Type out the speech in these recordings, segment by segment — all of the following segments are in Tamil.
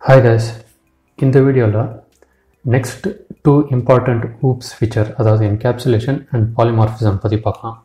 ஹாய் guys இந்த வீடியோவில் next two important OOPS feature அதாவது என்கேப்சுலேஷன் அண்ட் பாலிமார்பிசம் பற்றி பார்க்கலாம்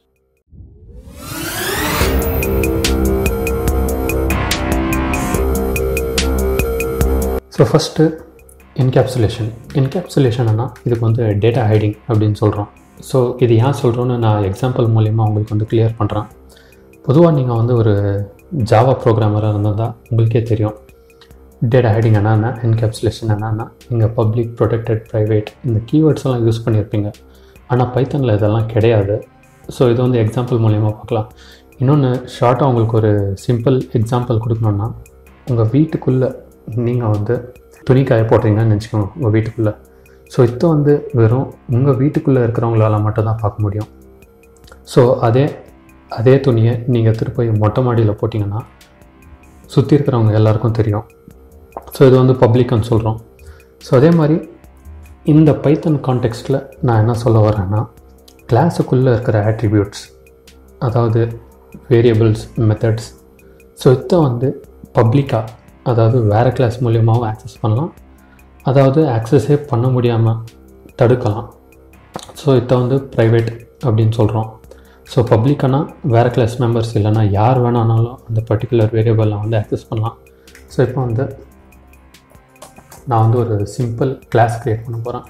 ஸோ ஃபஸ்ட்டு என்கேப்சுலேஷன் என்கேப்சுலேஷன்னா இதுக்கு வந்து டேட்டா ஹைடிங் அப்படின்னு சொல்கிறோம் ஸோ இது ஏன் சொல்கிறோன்னு நான் எக்ஸாம்பிள் மூலிமா உங்களுக்கு வந்து கிளியர் பண்ணுறேன் பொதுவாக நீங்கள் வந்து ஒரு ஜாவா ப்ரோக்ராமராக இருந்தால் தான் உங்களுக்கே தெரியும் டேட்டா ஹைடிங் என்னென்ன என்கேப்சுலேஷன் என்னென்னா நீங்கள் பப்ளிக் ப்ரொடெக்டட் ப்ரைவேட் இந்த கீவேர்ட்ஸ் எல்லாம் யூஸ் பண்ணியிருப்பீங்க ஆனால் பைத்தனில் இதெல்லாம் கிடையாது ஸோ இது வந்து எக்ஸாம்பிள் மூலிமா பார்க்கலாம் இன்னொன்று ஷார்ட்டாக உங்களுக்கு ஒரு சிம்பிள் எக்ஸாம்பிள் கொடுக்கணுன்னா உங்கள் வீட்டுக்குள்ளே நீங்கள் வந்து துணி காய போடுறீங்கன்னு நினச்சிக்கோங்க உங்கள் வீட்டுக்குள்ளே ஸோ இதை வந்து வெறும் உங்கள் வீட்டுக்குள்ளே இருக்கிறவங்களால மட்டும் தான் பார்க்க முடியும் ஸோ அதே அதே துணியை நீங்கள் எடுத்துகிட்டு போய் மொட்டை மாடியில் போட்டிங்கன்னா சுற்றி இருக்கிறவங்க எல்லாருக்கும் தெரியும் ஸோ இது வந்து பப்ளிக்னு சொல்கிறோம் ஸோ அதே மாதிரி இந்த பைத்தன் கான்டெக்ஸ்ட்டில் நான் என்ன சொல்ல வரேன்னா கிளாஸுக்குள்ளே இருக்கிற ஆட்ரிபியூட்ஸ் அதாவது வேரியபிள்ஸ் மெத்தட்ஸ் ஸோ இதை வந்து பப்ளிக்காக அதாவது வேறு கிளாஸ் மூலியமாகவும் ஆக்சஸ் பண்ணலாம் அதாவது ஆக்சஸே பண்ண முடியாமல் தடுக்கலாம் ஸோ இதை வந்து ப்ரைவேட் அப்படின்னு சொல்கிறோம் ஸோ பப்ளிக்கானா வேறு கிளாஸ் மெம்பர்ஸ் இல்லைன்னா யார் வேணானாலும் அந்த பர்டிகுலர் வேரியபிளில் வந்து ஆக்சஸ் பண்ணலாம் ஸோ இப்போ வந்து நான் வந்து ஒரு சிம்பிள் கிளாஸ் க்ரியேட் பண்ண போகிறேன்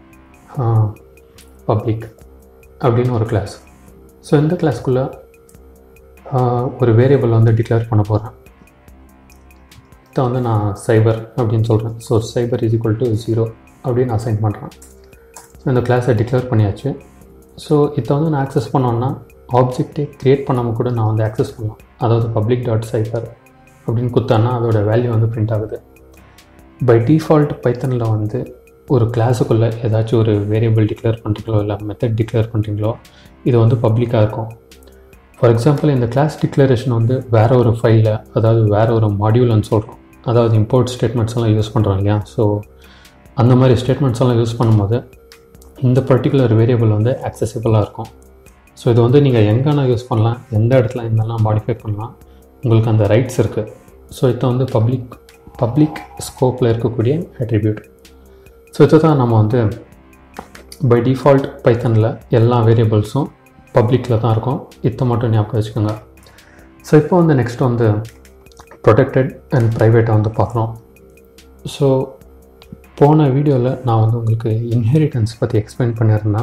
பப்ளிக் அப்படின்னு ஒரு கிளாஸ் ஸோ இந்த கிளாஸ்க்குள்ளே ஒரு வேரியபிள் வந்து டிக்ளேர் பண்ண போகிறேன் இதை வந்து நான் சைபர் அப்படின்னு சொல்கிறேன் so cipher is equal to zero அப்படின்னு அசைன் பண்ணுறேன் ஸோ இந்த கிளாஸை டிக்ளேர் பண்ணியாச்சு ஸோ இதை வந்து நான் ஆக்சஸ் பண்ணோன்னா ஆப்ஜெக்டே க்ரியேட் பண்ணாமல் கூட நான் வந்து ஆக்சஸ் பண்ணலாம் அதாவது பப்ளிக் டாட் சைபர் அப்படின்னு கொடுத்தான்னா அதோட வேல்யூ வந்து பிரிண்ட் ஆகுது பை டிஃபால்ட் பைத்தனில் வந்து ஒரு கிளாஸுக்குள்ளே ஏதாச்சும் ஒரு வேரியபிள் டிக்ளேர் பண்ணுறீங்களோ இல்லை மெத்தட் டிக்ளேர் பண்ணுறீங்களோ இது வந்து பப்ளிக்காக இருக்கும் ஃபார் எக்ஸாம்பிள் இந்த கிளாஸ் டிக்ளரேஷன் வந்து வேறு ஒரு ஃபைலில் அதாவது வேறு ஒரு மாடியூல்னு சொல்கிறோம் அதாவது இம்போர்ட் ஸ்டேட்மெண்ட்ஸ் எல்லாம் யூஸ் பண்ணுறோம் இல்லையா ஸோ அந்த மாதிரி ஸ்டேட்மெண்ட்ஸ் எல்லாம் யூஸ் பண்ணும்போது இந்த பர்டிகுலர் வேரியபிள் வந்து ஆக்சசிபிளாக இருக்கும் ஸோ இது வந்து நீங்கள் எங்கேனா யூஸ் பண்ணலாம் எந்த இடத்துல இதெல்லாம் மாடிஃபை பண்ணலாம் உங்களுக்கு அந்த ரைட்ஸ் இருக்குது ஸோ இதை வந்து பப்ளிக் பப்ளிக் ஸ்கோப்பில் இருக்கக்கூடிய அட்ரிபியூட் ஸோ இதை தான் நம்ம வந்து பை டிஃபால்ட் பைத்தனில் எல்லா வேரியபிள்ஸும் பப்ளிக்கில் தான் இருக்கும் இதை மட்டும் ஞாபகம் வச்சுக்கோங்க ஸோ இப்போ வந்து நெக்ஸ்ட் வந்து ப்ரொடெக்டட் அண்ட் ப்ரைவேட்டை வந்து பார்க்குறோம் ஸோ போன வீடியோவில் நான் வந்து உங்களுக்கு இன்ஹெரிட்டன்ஸ் பற்றி எக்ஸ்பிளைன் பண்ணியிருந்தேன்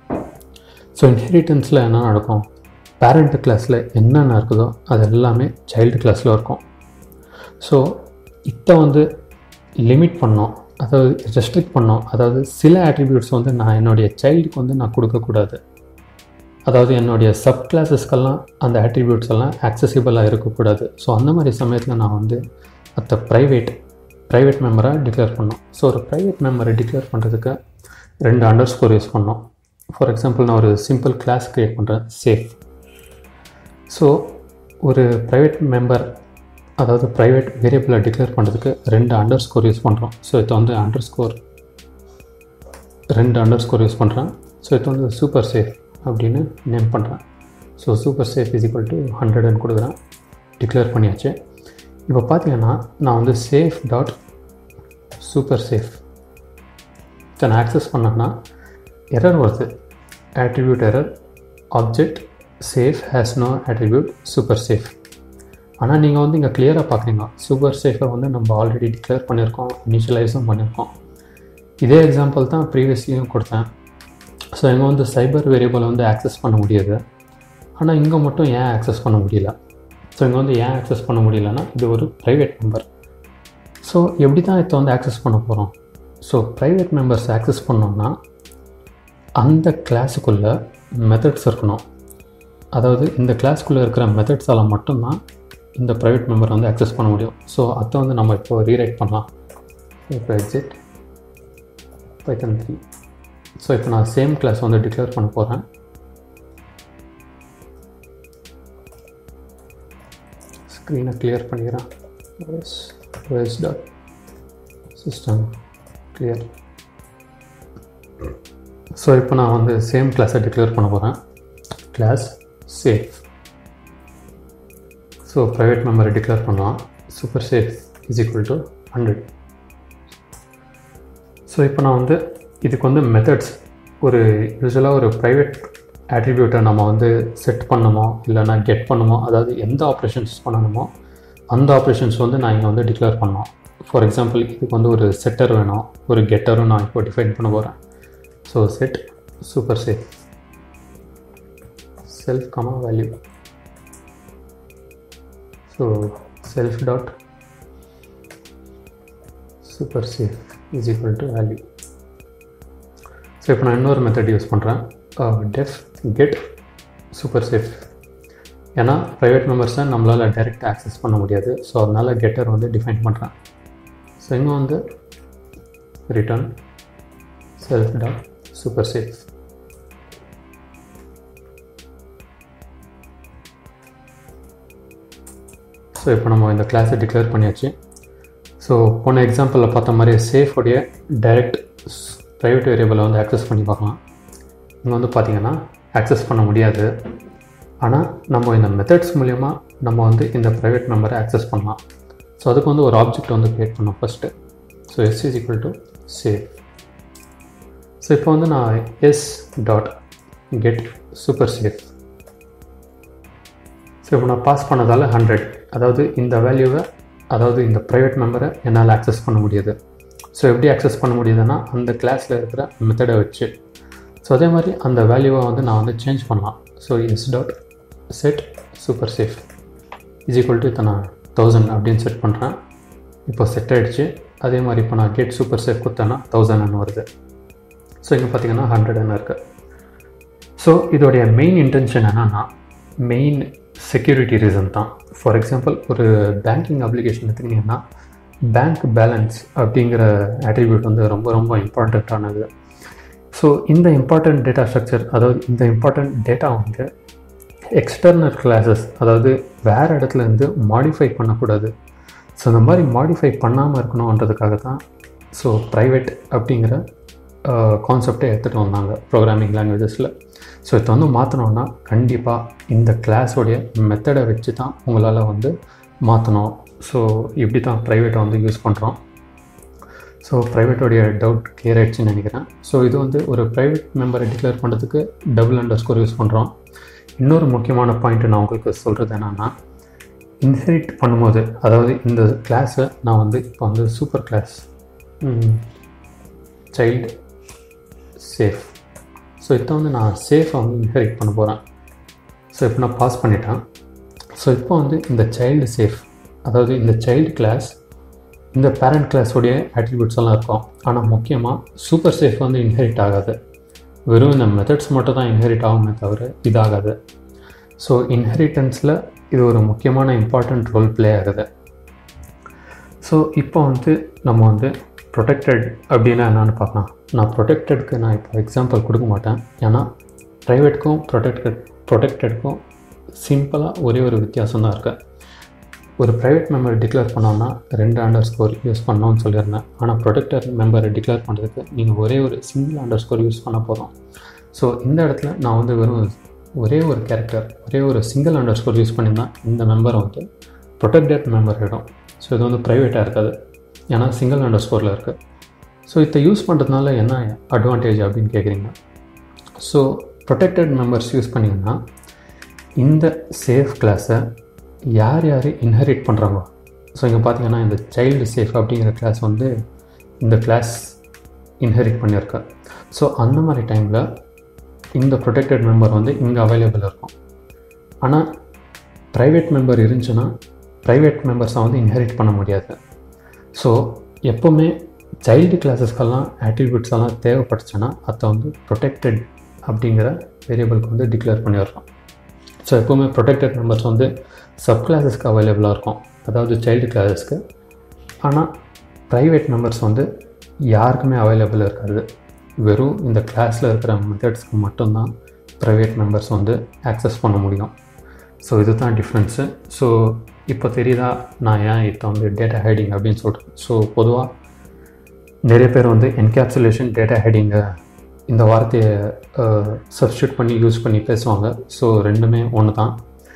ஸோ இன்ஹெரிட்டன்ஸில் என்ன நடக்கும் பேரண்ட் கிளாஸில் என்னென்ன இருக்குதோ அது எல்லாமே சைல்டு கிளாஸில் இருக்கும் ஸோ இதை வந்து லிமிட் பண்ணோம் அதாவது ரெஸ்ட்ரிக்ட் பண்ணோம் அதாவது சில ஆட்ரிபியூட்ஸ் வந்து நான் என்னுடைய சைல்டுக்கு வந்து நான் கொடுக்கக்கூடாது அதாவது என்னுடைய சப் கிளாஸஸ்க்கெல்லாம் அந்த ஆட்ரிபியூட்ஸ் எல்லாம் ஆக்சசிபிளாக இருக்கக்கூடாது ஸோ அந்த மாதிரி சமயத்தில் நான் வந்து அத்த ப்ரைவேட் ப்ரைவேட் மெம்பராக டிக்ளேர் பண்ணோம் ஸோ ஒரு ப்ரைவேட் மெம்பரை டிக்ளேர் பண்ணுறதுக்கு ரெண்டு அண்டர் ஸ்கோர் யூஸ் பண்ணோம் ஃபார் எக்ஸாம்பிள் நான் ஒரு சிம்பிள் கிளாஸ் க்ரியேட் பண்ணுறேன் சேஃப் ஸோ ஒரு ப்ரைவேட் மெம்பர் அதாவது ப்ரைவேட் வேரியபிளை டிக்ளேர் பண்ணுறதுக்கு ரெண்டு அண்டர் ஸ்கோர் யூஸ் பண்ணுறோம் ஸோ இதை வந்து அண்டர் ஸ்கோர் ரெண்டு அண்டர் ஸ்கோர் யூஸ் பண்ணுறேன் ஸோ இது வந்து சூப்பர் சேஃப் அப்படின்னு நேம் பண்ணுறேன் so super safe is equal to ஹண்ட்ரட்னு கொடுக்குறேன் டிக்ளேர் பண்ணியாச்சு இப்போ பார்த்தீங்கன்னா நான் வந்து சேஃப் டாட் சூப்பர் சேஃப் இதை நான் ஆக்சஸ் பண்ணேன்னா எரர் வருது attribute error object safe has no attribute super safe ஆனால் நீங்கள் வந்து இங்கே கிளியராக பார்க்குறீங்க சூப்பர் சேஃபை வந்து நம்ம ஆல்ரெடி டிக்ளேர் பண்ணியிருக்கோம் இனிஷியலைஸும் பண்ணியிருக்கோம் இதே எக்ஸாம்பிள் தான் ப்ரீவியஸ்லியும் கொடுத்தேன் ஸோ இங்கே வந்து சைபர் வேரியபிளை வந்து ஆக்சஸ் பண்ண முடியாது ஆனால் இங்கே மட்டும் ஏன் ஆக்சஸ் பண்ண முடியல ஸோ இங்கே வந்து ஏன் ஆக்சஸ் பண்ண முடியலன்னா இது ஒரு ப்ரைவேட் மெம்பர் ஸோ எப்படி தான் இதை வந்து ஆக்சஸ் பண்ண போகிறோம் ஸோ ப்ரைவேட் மெம்பர்ஸ் ஆக்சஸ் பண்ணோம்னா அந்த கிளாஸுக்குள்ளே மெத்தட்ஸ் இருக்கணும் அதாவது இந்த கிளாஸ்க்குள்ளே இருக்கிற மெத்தட்ஸால் மட்டும்தான் இந்த ப்ரைவேட் மெம்பர் வந்து ஆக்சஸ் பண்ண முடியும் ஸோ அதை வந்து நம்ம இப்போ ரீரைட் பண்ணலாம் இப்போ எக்ஸிட் பைத்தன் த்ரீ ஸோ இப்போ நான் சேம் கிளாஸ் வந்து டிக்ளேர் பண்ண போகிறேன் ஸ்க்ரீனை கிளியர் பண்ணிக்கிறேன் OS dot system clear so இப்போ நான் வந்து சேம் கிளாஸை டிக்ளேர் பண்ண போகிறேன் கிளாஸ் சேஃப் ஸோ ப்ரைவேட் மெம்பரை டிக்ளேர் பண்ணலாம் super safe is equal to hundred so இப்போ நான் வந்து இதுக்கு வந்து மெத்தட்ஸ் ஒரு யூஸ்வலாக ஒரு ப்ரைவேட் ஆட்ரிபியூட்டை நம்ம வந்து செட் பண்ணணுமோ இல்லைனா கெட் பண்ணுமோ அதாவது எந்த ஆப்ரேஷன்ஸ் பண்ணணுமோ அந்த ஆப்ரேஷன்ஸ் வந்து நான் இங்கே வந்து டிக்ளேர் பண்ணோம் ஃபார் எக்ஸாம்பிள் இதுக்கு வந்து ஒரு செட்டர் வேணும் ஒரு கெட்டரும் நான் இப்போ டிஃபைன் பண்ண போகிறேன் so set super safe self comma value so self dot super safe is equal to value so இப்போ நான் இன்னொரு மெத்தட் யூஸ் பண்ணுறேன் டெஃப் கெட் சூப்பர் சேஃப் ஏன்னா ப்ரைவேட் மெம்பர்ஸை நம்மளால் டைரெக்ட் ஆக்சஸ் பண்ண முடியாது ஸோ அதனால் கெட்டர் வந்து டிஃபைன் பண்ணுறேன் ஸோ இங்கே வந்து return self dot super safe so இப்போ நம்ம இந்த கிளாஸை டிக்ளேர் பண்ணியாச்சு ஸோ போன எக்ஸாம்பிளில் பார்த்த மாதிரி சேஃபுடைய டைரக்ட் ப்ரைவேட் வேரியபிளை வந்து ஆக்சஸ் பண்ணி பார்க்கலாம் இங்கே வந்து பார்த்திங்கன்னா ஆக்சஸ் பண்ண முடியாது ஆனால் நம்ம இந்த மெத்தட்ஸ் மூலயமா நம்ம வந்து இந்த ப்ரைவேட் மெம்பரை ஆக்சஸ் பண்ணலாம் ஸோ அதுக்கு வந்து ஒரு ஆப்ஜெக்ட் வந்து க்ரியேட் பண்ணோம் first so S is equal to save so இப்போ வந்து நான் S dot get super safe so இப்போ நான் பாஸ் பண்ணதால் ஹண்ட்ரட் அதாவது இந்த வேல்யூவை அதாவது இந்த ப்ரைவேட் மெம்பரை என்னால் ஆக்சஸ் பண்ண முடியாது ஸோ எப்படி ஆக்சஸ் பண்ண முடியுதுன்னா அந்த கிளாஸில் இருக்கிற மெத்தடை வச்சு ஸோ அதே மாதிரி அந்த வேல்யூவை வந்து நான் வந்து சேஞ்ச் பண்ணலாம் so S dot set super safe is equal to இப்போ நான் தௌசண்ட் அப்படின்னு செட் பண்ணுறேன் இப்போ செட் ஆகிடுச்சு அதே மாதிரி இப்போ நான் கெட் சூப்பர் சேஃப் கொடுத்தேன்னா தௌசண்ட்னு வருது ஸோ இங்கே பார்த்தீங்கன்னா ஹண்ட்ரட்னு இருக்குது ஸோ இதோடைய மெயின் இன்டென்ஷன் என்னென்னா மெயின் செக்யூரிட்டி ரீசன் தான் ஃபார் எக்ஸாம்பிள் ஒரு பேங்கிங் அப்ளிகேஷன் எடுத்துக்கிட்டிங்கன்னா பேங்க் பேலன்ஸ் அப்படிங்கிற ஆட்ரிபியூட் வந்து ரொம்ப ரொம்ப இம்பார்ட்டண்ட்டானது ஸோ இந்த இம்பார்ட்டண்ட் டேட்டா ஸ்ட்ரக்சர் அதாவது இந்த இம்பார்ட்டண்ட் டேட்டா வந்து எக்ஸ்டர்னல் கிளாஸஸ் அதாவது வேறு இடத்துல இருந்து மாடிஃபை பண்ணக்கூடாது ஸோ இந்த மாதிரி மாடிஃபை பண்ணாமல் இருக்கணுன்றதுக்காக தான் ஸோ ப்ரைவேட் அப்படிங்கிற கான்செப்டை எடுத்துகிட்டு வந்தாங்க ப்ரோக்ராமிங் லாங்குவேஜஸில் ஸோ இதை வந்து மாற்றினோன்னா கண்டிப்பாக இந்த கிளாஸோடைய மெத்தடை வச்சு தான் உங்களால் வந்து மாற்றணும் ஸோ இப்படி தான் ப்ரைவேட்டை வந்து யூஸ் பண்ணுறோம் ஸோ ப்ரைவேட்டோடைய டவுட் கிளியர் ஆகிடுச்சுன்னு நினைக்கிறேன் ஸோ இது வந்து ஒரு ப்ரைவேட் மெம்பரை டிக்ளேர் பண்ணுறதுக்கு டபுள் அண்டர் ஸ்கோர் யூஸ் பண்ணுறோம் இன்னொரு முக்கியமான பாயிண்ட் நான் உங்களுக்கு சொல்கிறது என்னென்னா இன்ஹெரிட் பண்ணும்போது அதாவது இந்த கிளாஸை நான் வந்து இப்போ வந்து super class child safe so இதை வந்து நான் சேஃபாக வந்து இன்ஹெரிட் பண்ண போகிறேன் ஸோ இப்போ நான் பாஸ் பண்ணிட்டேன் ஸோ இப்போ வந்து இந்த சைல்டு சேஃப் அதாவது இந்த சைல்டு கிளாஸ் இந்த பேரண்ட் கிளாஸோடைய ஆட்ரிபியூட்ஸ் எல்லாம் இருக்கும் ஆனால் முக்கியமாக சூப்பர் சேஃப் வந்து இன்ஹெரிட் ஆகாது வெறும் இந்த மெத்தட்ஸ் மட்டும் தான் இன்ஹெரிட் ஆகுமே தவிர இதாகாது ஸோ இன்ஹெரிட்டன்ஸில் இது ஒரு முக்கியமான இம்பார்ட்டண்ட் ரோல் ப்ளே ஆகுது ஸோ இப்போ வந்து நம்ம வந்து ப்ரொடெக்டட் அப்படின்னா என்னென்னு பார்க்கலாம் நான் ப்ரொடெக்டடுக்கு நான் இப்போ எக்ஸாம்பிள் கொடுக்க மாட்டேன் ஏன்னா ப்ரைவேட்க்கும் ப்ரொடெக்டட் ப்ரொடெக்டடுக்கும் சிம்பிளாக ஒரே ஒரு வித்தியாசம் தான் இருக்குது ஒரு ப்ரைவேட் மெம்பரை டிக்ளேர் பண்ணோன்னா ரெண்டு அண்டர் ஸ்கோர் யூஸ் பண்ணோன்னு சொல்லியிருந்தேன் ஆனால் ப்ரொடெக்டர் மெம்பரை டிக்ளேர் பண்ணுறதுக்கு நீங்கள் ஒரே ஒரு சிங்கிள் அண்டர் ஸ்கோர் யூஸ் பண்ண போதும் ஸோ இந்த இடத்துல நான் வந்து வெறும் ஒரே ஒரு கேரக்டர் ஒரே ஒரு சிங்கிள் அண்டர் ஸ்கோர் யூஸ் பண்ணியிருந்தா இந்த மெம்பரை வந்து ப்ரொடெக்டட் மெம்பர் ஆகிடும் ஸோ இது வந்து ப்ரைவேட்டாக இருக்காது ஏன்னா சிங்கிள் அண்டர் ஸ்கோரில் இருக்குது ஸோ இதை யூஸ் பண்ணுறதுனால என்ன அட்வான்டேஜ் அப்படின்னு கேட்குறீங்க ஸோ ப்ரொடெக்டட் மெம்பர்ஸ் யூஸ் பண்ணிங்கன்னா இந்த சேஃப் கிளாஸை யார் யார் இன்ஹெரிட் பண்ணுறாங்களோ ஸோ இங்கே பார்த்தீங்கன்னா இந்த சைல்டு சேஃப் அப்படிங்கிற கிளாஸ் வந்து இந்த கிளாஸ் இன்ஹெரிட் பண்ணியிருக்கா ஸோ அந்த மாதிரி டைமில் இந்த ப்ரொடெக்டட் மெம்பர் வந்து இங்கே அவைலபிள் இருக்கும் ஆனால் ப்ரைவேட் மெம்பர் இருந்துச்சுன்னா ப்ரைவேட் மெம்பர்ஸை வந்து இன்ஹெரிட் பண்ண முடியாது ஸோ எப்போவுமே சைல்டு கிளாஸஸ்க்கெல்லாம் ஆட்ரிபியூட்ஸ் எல்லாம் தேவைப்பட்டுச்சுன்னா அதை வந்து ப்ரொடெக்டட் அப்படிங்கிற வேரியபிளுக்கு வந்து டிக்ளேர் பண்ணிடுறோம் ஸோ எப்போவுமே ப்ரொடெக்டட் மெம்பர்ஸ் வந்து சப் கிளாஸஸ்க்கு அவைலபிளாக இருக்கும் அதாவது சைல்டு கிளாஸஸ்க்கு ஆனால் ப்ரைவேட் மெம்பர்ஸ் வந்து யாருக்குமே அவைலபிள் இருக்காது வெறும் இந்த கிளாஸில் இருக்கிற மெத்தட்ஸ்க்கு மட்டும்தான் ப்ரைவேட் மெம்பர்ஸ் வந்து ஆக்சஸ் பண்ண முடியும் ஸோ இதுதான் டிஃப்ரென்ஸு ஸோ இப்போ தெரியுதா நான் ஏன் இப்போ வந்து டேட்டா ஹைடிங் அப்படின்னு சொல்கிறேன் ஸோ பொதுவாக நிறைய பேர் வந்து என்கேப்சுலேஷன் டேட்டா ஹைடிங்கை இந்த வார்த்தையை சப்ஸ்டியூட் பண்ணி யூஸ் பண்ணி பேசுவாங்க ஸோ ரெண்டுமே ஒன்று தான்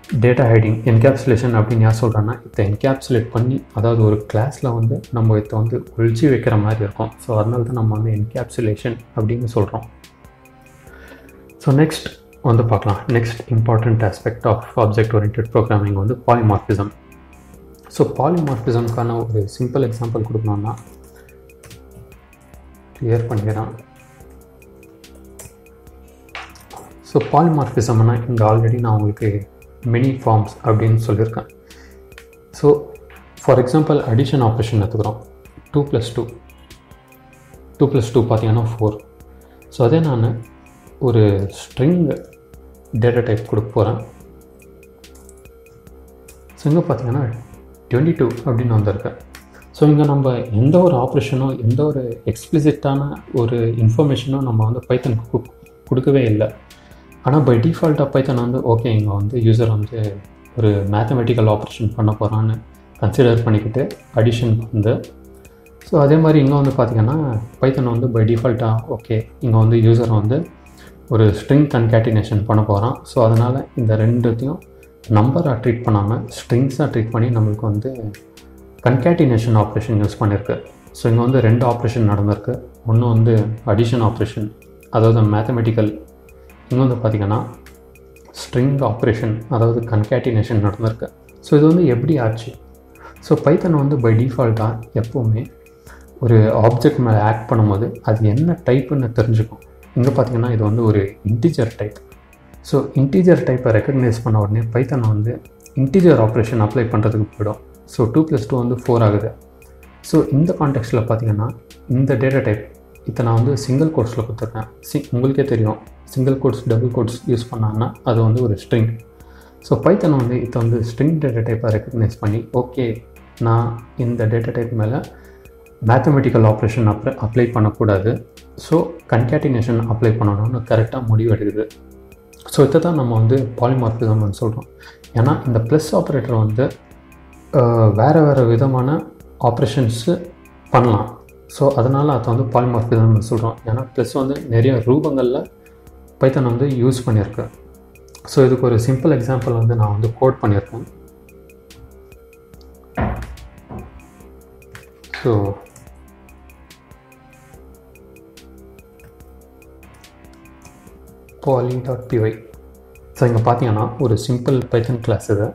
டேட்டா ஹைடிங் என்கேப்சுலேஷன் அப்படின்னு யார் சொல்கிறேன்னா இதை என்கேப்சுலேட் பண்ணி அதாவது ஒரு கிளாஸில் வந்து நம்ம இதை வந்து ஒழிச்சு வைக்கிற மாதிரி இருக்கும் ஸோ அதனால தான் நம்ம வந்து என்கேப்சுலேஷன் அப்படின்னு சொல்கிறோம் ஸோ நெக்ஸ்ட் வந்து பார்க்கலாம் next important aspect of object orient programming வந்து பாலிமார்பிசம் ஸோ பாலிமார்பிசம்க்கான ஒரு சிம்பிள் எக்ஸாம்பிள் கொடுக்கணும்னா கிளியர் பண்ணிக்கிறேன் ஸோ பாலிமார்பிசம்னா இங்கே ஆல்ரெடி நான் உங்களுக்கு மெனி ஃபார்ம்ஸ் அப்படின்னு சொல்லியிருக்கேன் so for example addition operation எடுத்துக்கிறோம் two plus two two plus two பார்த்தீங்கன்னா ஃபோர் ஸோ அதே நான் ஒரு ஸ்ட்ரிங் டேட்டா டைப் கொடுக்க போகிறேன் ஸோ இங்கே பார்த்தீங்கன்னா டுவெண்ட்டி டூ அப்படின்னு வந்திருக்கேன் ஸோ இங்கே நம்ம எந்த ஒரு ஆப்ரேஷனோ எந்த ஒரு எக்ஸ்பிளிசிட்டான ஒரு இன்ஃபர்மேஷனோ நம்ம வந்து பைத்தனுக்கு கொடுக்கவே இல்லை ஆனால் பை டிஃபால்ட்டாக பைத்தன் வந்து ஓகே இங்கே வந்து யூசர் வந்து ஒரு மேத்தமெட்டிக்கல் ஆப்ரேஷன் பண்ண போகிறான்னு கன்சிடர் பண்ணிக்கிட்டு அடிஷன் வந்து ஸோ அதே மாதிரி இங்கே வந்து பார்த்திங்கன்னா பைத்தன் வந்து பை டிஃபால்ட்டாக ஓகே இங்கே வந்து யூசர் வந்து ஒரு ஸ்ட்ரிங் கன்கேட்டினேஷன் பண்ண போகிறான் ஸோ அதனால் இந்த ரெண்டுத்தையும் நம்பராக ட்ரீட் பண்ணாமல் ஸ்ட்ரிங்ஸாக ட்ரீட் பண்ணி நம்மளுக்கு வந்து கன்கேட்டினேஷன் ஆப்ரேஷன் யூஸ் பண்ணியிருக்கு ஸோ இங்கே வந்து ரெண்டு ஆப்ரேஷன் நடந்திருக்கு ஒன்று வந்து அடிஷன் ஆப்ரேஷன் அதாவது மேத்தமெட்டிக்கல் இங்கே வந்து பார்த்திங்கன்னா ஸ்ட்ரிங் ஆப்ரேஷன் அதாவது கன்கேட்டினேஷன் நடந்திருக்கு ஸோ இது வந்து எப்படி ஆச்சு ஸோ பைத்தன் வந்து பை டிஃபால்ட்டாக எப்போவுமே ஒரு ஆப்ஜெக்ட் மேலே ஆக்ட் பண்ணும்போது அது என்ன டைப்புன்னு தெரிஞ்சுக்கும் இங்கே பார்த்தீங்கன்னா இது வந்து ஒரு இன்டிஜர் டைப் ஸோ இன்டிஜர் டைப்பை ரெக்கக்னைஸ் பண்ண உடனே பைத்தன் வந்து இன்டிஜர் ஆப்ரேஷன் அப்ளை பண்ணுறதுக்கு போயிடும் ஸோ டூ ப்ளஸ் டூ வந்து ஃபோர் ஆகுது ஸோ இந்த கான்டெக்ட்டில் பார்த்தீங்கன்னா இந்த டேட்டா டைப் இதை நான் வந்து சிங்கிள் கோட்ஸில் கொடுத்துருக்கேன் சி உங்களுக்கே தெரியும் single quotes double quotes use பண்ணாங்கன்னா அது வந்து ஒரு ஸ்ட்ரிங் ஸோ பைத்தன் வந்து இதை வந்து ஸ்ட்ரிங் டேட்டா டைப்பை ரெக்கக்னைஸ் பண்ணி ஓகே நான் இந்த டேட்டா டைப் மேலே மேத்தமெட்டிக்கல் ஆப்ரேஷன் அப்ளை அப்ளை பண்ணக்கூடாது ஸோ கன்கேட்டினேஷன் அப்ளை பண்ணணும்னு கரெக்டாக முடிவு எடுக்குது ஸோ இதை தான் நம்ம வந்து பாலிமார்பிசம்னு சொல்கிறோம் ஏன்னா இந்த ப்ளஸ் ஆப்ரேட்டர் வந்து வேறு வேறு விதமான ஆப்ரேஷன்ஸு பண்ணலாம் ஸோ அதனால் அதை வந்து பாலிமார்பிசம்னு சொல்கிறோம் ஏன்னா ப்ளஸ் வந்து நிறைய ரூபங்களில் பைத்தன் வந்து யூஸ் பண்ணியிருக்கு ஸோ இதுக்கு ஒரு சிம்பிள் எக்ஸாம்பிள் வந்து நான் வந்து கோட் பண்ணியிருக்கேன் so poly dot py so இங்கே பார்த்தீங்கன்னா ஒரு சிம்பிள் பைத்தன் கிளாஸ் இது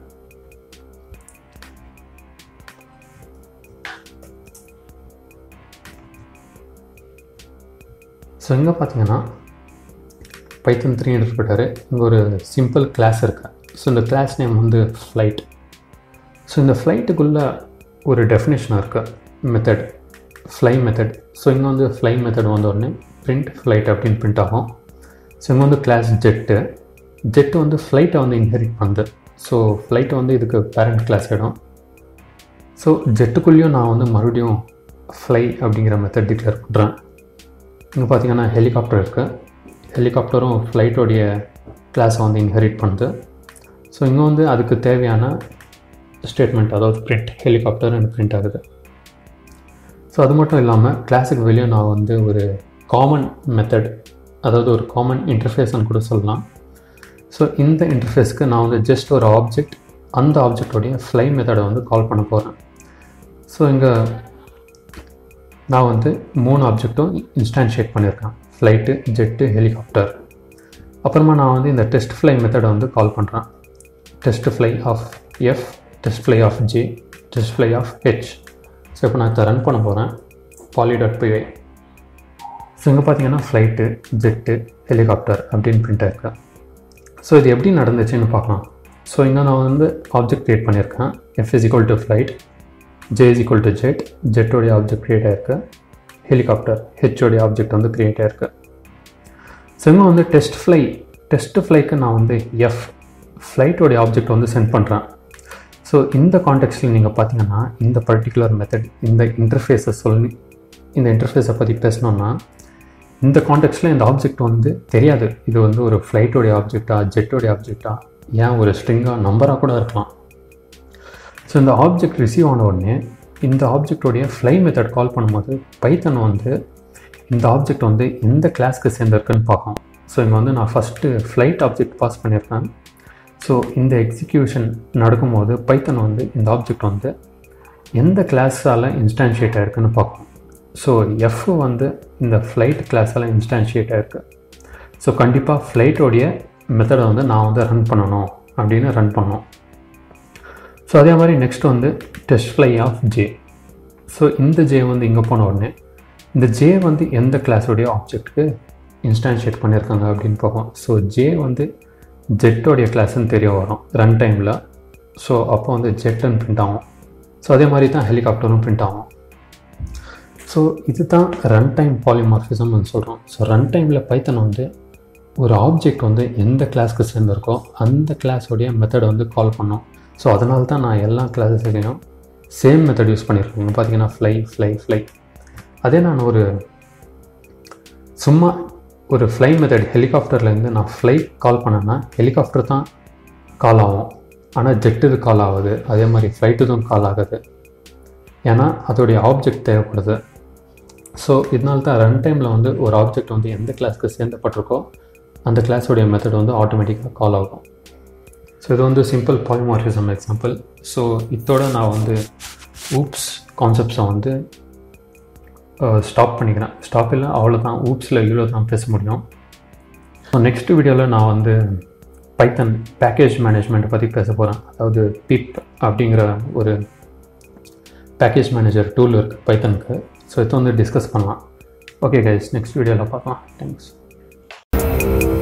ஸோ இங்கே பார்த்தீங்கன்னா பைத்தன் த்ரீ இன்டர்பிரட்டரு இங்கே ஒரு சிம்பிள் கிளாஸ் இருக்கு ஸோ இந்த கிளாஸ் நேம் வந்து ஃப்ளைட் ஸோ இந்த ஃப்ளைட்டுக்குள்ளே ஒரு டெஃபினேஷன் இருக்குது மெத்தட் ஃப்ளை மெத்தட் ஸோ இங்கே வந்து ஃப்ளை மெத்தட் வந்த உடனே பிரிண்ட் ஃப்ளைட் அப்படின்னு பிரிண்ட் ஆகும் ஸோ இங்கே வந்து கிளாஸ் ஜெட்டு ஜெட்டு வந்து ஃப்ளைட்டை வந்து இன்ஹெரிட் பண்ணுது ஸோ ஃப்ளைட்டை வந்து இதுக்கு பேரண்ட் கிளாஸ் ஆகிடும் ஸோ ஜெட்டுக்குள்ளேயும் நான் வந்து மறுபடியும் ஃப்ளை அப்படிங்கிற மெத்தட் டிக்ளேர் பண்ணுறேன் இங்கே பார்த்தீங்கன்னா ஹெலிகாப்டர் இருக்குது ஹெலிகாப்டரும் ஃப்ளைட்டோடைய கிளாஸை வந்து இன்ஹெரிட் பண்ணுது ஸோ இங்கே வந்து அதுக்கு தேவையான ஸ்டேட்மெண்ட் அதாவது பிரிண்ட் ஹெலிகாப்டர் அண்ட் பிரிண்ட் ஆகுது ஸோ அது மட்டும் இல்லாமல் கிளாஸுக்கு வெளியே நான் வந்து ஒரு காமன் மெத்தட் அதாவது ஒரு காமன் இன்டர்ஃபேஸ்னு கூட சொல்லலாம் ஸோ இந்த இன்டர்ஃபேஸ்க்கு நான் வந்து ஜஸ்ட் ஒரு ஆப்ஜெக்ட் அந்த ஆப்ஜெக்டோடைய ஃப்ளை மெத்தடை வந்து கால் பண்ண போகிறேன் ஸோ இங்கே நான் வந்து மூணு ஆப்ஜெக்ட்டும் இன்ஸ்டான்ஷியேட் பண்ணியிருக்கேன் ஃப்ளைட்டு ஜெட்டு ஹெலிகாப்டர் அப்புறமா நான் வந்து இந்த டெஸ்ட் ஃப்ளை மெத்தடை வந்து கால் பண்ணுறேன் test fly of F test fly of J test fly of H so இப்போ நான் இதை ரன் பண்ண போகிறேன் பாலி டாட் பிஐ ஸோ இங்கே பார்த்தீங்கன்னா ஃப்ளைட்டு ஜெட்டு ஹெலிகாப்டர் அப்படின்னு பிரிண்ட் ஆயிருக்கேன் ஸோ இது எப்படி நடந்துச்சுன்னு பார்க்கலாம் ஸோ இங்கே நான் வந்து ஆப்ஜெக்ட் க்ரியேட் பண்ணியிருக்கேன் F is equal to flight J is equal to jet ஜெட்டோடைய ஆப்ஜெக்ட் க்ரியேட் ஆயிருக்கு ஹெலிகாப்டர் ஹெச்சோடைய ஆப்ஜெக்ட் வந்து க்ரியேட் ஆயிருக்கு ஸோ இங்கே வந்து டெஸ்ட் ஃப்ளை டெஸ்ட் ஃப்ளைக்கு நான் வந்து எஃப் ஃப்ளைட்டோடைய ஆப்ஜெக்ட் வந்து சென்ட் பண்ணுறேன் ஸோ இந்த கான்டெக்ட்டில் நீங்கள் பார்த்தீங்கன்னா இந்த பர்டிகுலர் மெத்தட் இந்த இன்டர்ஃபேஸை சொல்லி இந்த இன்டர்ஃபேஸை பற்றி பேசணுன்னா இந்த கான்டெக்ட்டில் இந்த ஆப்ஜெக்ட் வந்து தெரியாது இது வந்து ஒரு ஃப்ளைட்டோடைய ஆப்ஜெக்டா ஜெட்டோடைய ஆப்ஜெக்டா ஏன் ஒரு ஸ்ட்ரிங்காக நம்பராக கூட இருக்கலாம் ஸோ இந்த ஆப்ஜெக்ட் ரிசீவ் ஆன உடனே இந்த ஆப்ஜெக்டோடைய ஃப்ளை மெத்தட் கால் பண்ணும்போது பைத்தன் வந்து இந்த ஆப்ஜெக்ட் வந்து எந்த கிளாஸ்க்கு சேர்ந்துருக்குன்னு பார்க்கும் ஸோ இங்கே வந்து நான் ஃபஸ்ட்டு ஃப்ளைட் ஆப்ஜெக்ட் பாஸ் பண்ணியிருக்கேன் ஸோ இந்த எக்ஸிக்யூஷன் நடக்கும்போது பைத்தன் வந்து இந்த ஆப்ஜெக்ட் வந்து எந்த கிளாஸால் இன்ஸ்டான்ஷியேட் ஆயிருக்குன்னு பார்க்கும் ஸோ எஃப் வந்து இந்த ஃப்ளைட் கிளாஸால் இன்ஸ்டான்ஷியேட் ஆயிருக்கு ஸோ கண்டிப்பாக ஃப்ளைட்டோடைய மெத்தடை வந்து நான் வந்து ரன் பண்ணணும் அப்படின்னு ரன் பண்ணோம் ஸோ அதே மாதிரி நெக்ஸ்ட் வந்து test fly of J so இந்த ஜே வந்து இங்கே போன உடனே இந்த ஜே வந்து எந்த கிளாஸோடைய ஆப்ஜெக்ட்டுக்கு இன்ஸ்டான்ஷியேட் பண்ணியிருக்காங்க அப்படின்னு பார்ப்போம் ஸோ ஜே வந்து ஜெட்டோடைய கிளாஸ்ன்னு தெரிய வரும் ரன் டைமில் ஸோ அப்போ வந்து ஜெட்டுன்னு பிரிண்ட் ஆகும் ஸோ அதே மாதிரி தான் ஹெலிகாப்டரும் பிரிண்ட் ஆகும் ஸோ இது தான் ரன் டைம் பாலிமார்ஃபிசம்னு சொல்கிறோம் ஸோ ரன் டைமில் பைத்தன் வந்து ஒரு ஆப்ஜெக்ட் வந்து எந்த கிளாஸ்க்கு சேர்ந்துருக்கோ அந்த கிளாஸோடைய மெத்தடை வந்து கால் பண்ணோம் ஸோ அதனால தான் நான் எல்லா கிளாஸஸ்லையும் சேம் மெத்தட் யூஸ் பண்ணியிருக்கேன் பார்த்தீங்கன்னா ஃப்ளை ஃப்ளை ஃப்ளை அதே நான் ஒரு சும்மா ஒரு ஃப்ளை மெத்தட் ஹெலிகாப்டர்லேருந்து நான் ஃப்ளை கால் பண்ணேன்னா ஹெலிகாப்டர் தான் கால் ஆகும் ஆனால் ஜெட்டுது கால் ஆகுது அதே மாதிரி ஃப்ளைட்டுதும் கால் ஆகுது ஏன்னா அதோடைய ஆப்ஜெக்ட் தேவைப்படுது ஸோ இதனால தான் ரன் டைமில் வந்து ஒரு ஆப்ஜெக்ட் வந்து எந்த கிளாஸ்க்கு சேர்ந்தப்பட்டிருக்கோ அந்த கிளாஸோடைய மெத்தட் வந்து ஆட்டோமேட்டிக்காக கால் ஆகும் ஸோ இது வந்து சிம்பிள் பாலிமார்ஃபிசம் எக்ஸாம்பிள் ஸோ இதோட நான் வந்து ஊப்ஸ் கான்செப்ட்ஸை வந்து ஸ்டாப் பண்ணிக்கிறேன் ஸ்டாப் இல்லை அவ்வளோதான் ஊப்ஸில் இவ்வளோ தான் பேச முடியும் ஸோ நெக்ஸ்ட் வீடியோவில் நான் வந்து பைத்தன் பேக்கேஜ் மேனேஜ்மெண்ட்டை பற்றி பேச போகிறேன் அதாவது பிப் அப்படிங்கிற ஒரு பேக்கேஜ் மேனேஜர் டூல் இருக்குது பைத்தனுக்கு ஸோ இதை வந்து டிஸ்கஸ் பண்ணலாம் ஓகே கைஸ் நெக்ஸ்ட் வீடியோவில் பார்க்கலாம் தேங்க்ஸ்